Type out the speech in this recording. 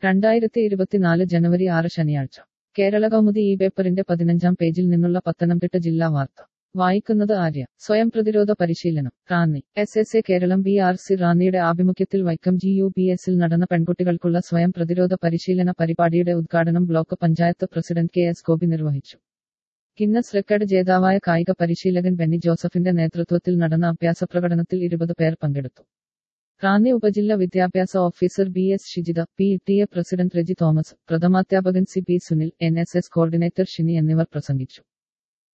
രണ്ടായിരത്തി ഇരുപത്തിനാല് ജനുവരി ആറ് ശനിയാഴ്ച കേരള കൗമുദി ഈ പേപ്പറിന്റെ പതിനഞ്ചാം പേജിൽ നിന്നുള്ള പത്തനംതിട്ട ജില്ലാ വാർത്ത വായിക്കുന്നത് ആര്യ സ്വയം പ്രതിരോധ പരിശീലനം Ranni S S A Keralam B R C റാന്നിയുടെ ആഭിമുഖ്യത്തിൽ വൈക്കം ജി യു പി എസിൽ നടന്ന പെൺകുട്ടികൾക്കുള്ള സ്വയം പ്രതിരോധ പരിശീലന പരിപാടിയുടെ ഉദ്ഘാടനം block panchayat president K S Gopi നിർവഹിച്ചു ഗിന്നസ് റെക്കോർഡ് ജേതാവായ കായിക പരിശീലകൻ ബെന്നി ജോസഫിന്റെ നേതൃത്വത്തിൽ നടന്ന അഭ്യാസ പ്രകടനത്തിൽ ഇരുപത് പേർ പങ്കെടുത്തു റാന്നി ഉപജില്ല വിദ്യാഭ്യാസ officer B S Shijitha P T A president Reji Thomas പ്രഥമാധ്യാപകൻ C P Sunil N S S coordinator Shini എന്നിവർ പ്രസംഗിച്ചു